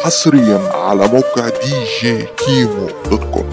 حصريا على موقع دي جي كيمو دوت كوم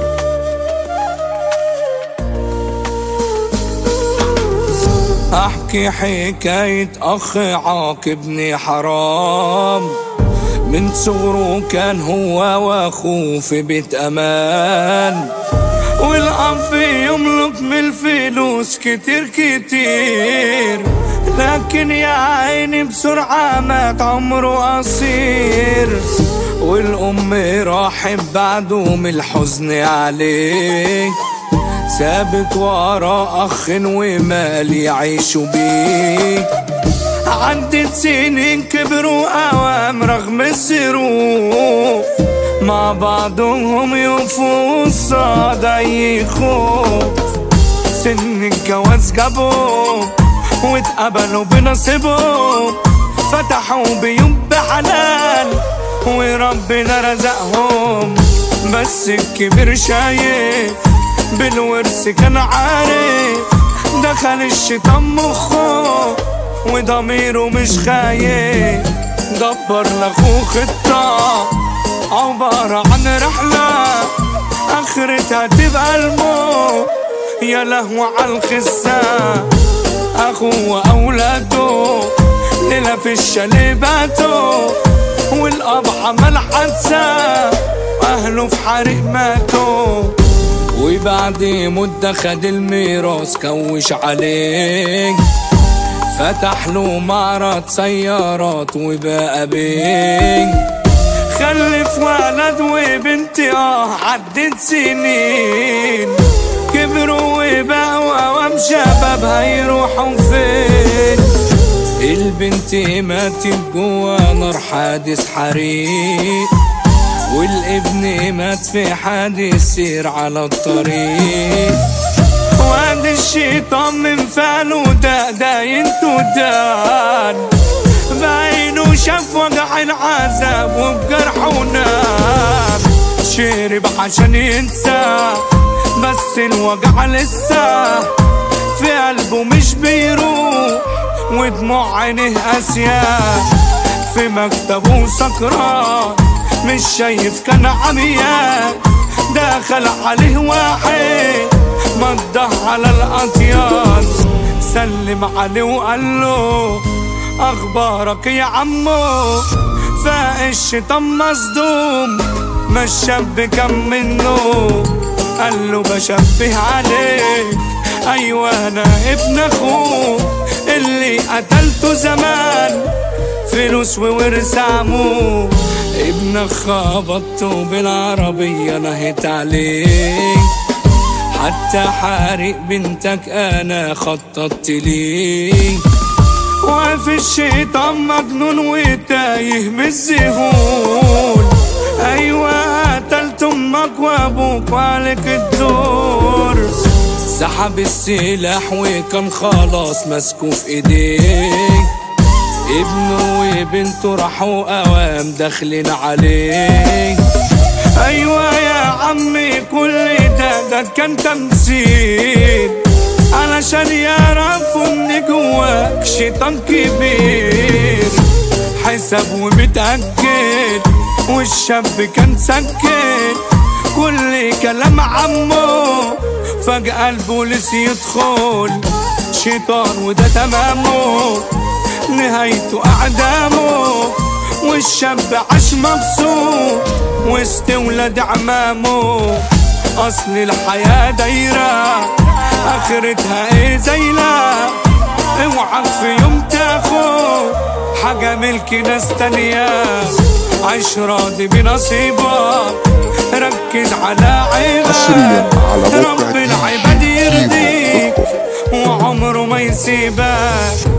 احكي حكاية اخ عاقبني حرام من صغره كان هو واخوه في بيت امان والاب يملك من الفلوس كتير كتير لكن يا عيني بسرعة مات عمره قصير والأم راحت بعده من الحزن عليه سابت ورا أخ ومال يعيشوا بيه عدت سنين كبروا أوام رغم الظروف مع بعضهم يوفوا قصاد أي خوف سن الجواز جابهم واتقبلوا بنصيبهم فتحوا بيوت بحلال وربنا رزقهم بس الكبير شايف بالورث كان عارف دخل الشيطان مخه وضميره مش خايف دبر لاخوه خطة عبارة عن رحلة اخرتها تبقى الموت يا لهو عالخسة اخوه واولاده ليلة في الشاليباتو والاب عمل حادثة واهله في حريق ماتوا وبعد مدة خد الميراث كوش عليه فتح له معرض سيارات وبقى بيه خلف ولد وبنت اه عدت سنين كبروا وبقوا اوام شباب هيروحوا فين البنت ماتت جوا نار حادث حريق والابن مات في حادث سير على الطريق واد الشيطان من فعله ده داين تدان بعينه شاف وجع العذاب وبجرحه نام شرب عشان ينسى بس الوجع لسه في قلبه مش بيروح ودموع عينه قاسية في مكتبه سكران مش شايف كان عميان دخل عليه واحد مضى على الأطيان سلم عليه وقال له أخبارك يا عمو فاق الشيطان مصدوم ما الشاب كان منه قال له بشبه عليك أيوة أنا ابن أخوك اللي قتلته زمان فلوس وورث عمو ابنك خبطته بالعربية نهت عليك حتى حارق بنتك انا خططت ليه واقف الشيطان مجنون وتايه من الذهول ايوه قتلت امك وابوك وعليك الدور سحب السلاح وكان خلاص ماسكه في ايديه ابنه وبنته راحوا اوام داخلين عليه ايوه يا عمي كل ده ده كان تمثيل علشان يعرفوا ان جواك شيطان كبير حساب ومتأكد والشاب كان سكت كل كلام عمه فجأة البوليس يدخل شيطان وده تمامه نهايته أعدامه والشاب عاش مبسوط وسط ولاد عمامه أصل الحياة دايرة آخرتها إيه زيلة اوعك في يوم تاخد حاجة ملك ناس تانية عيش راضي بنصيبك ركز على حصرياً عيبك على موقع رب دي جي العباد كيمو دوت يرضيك كوم. وعمره ما يسيبك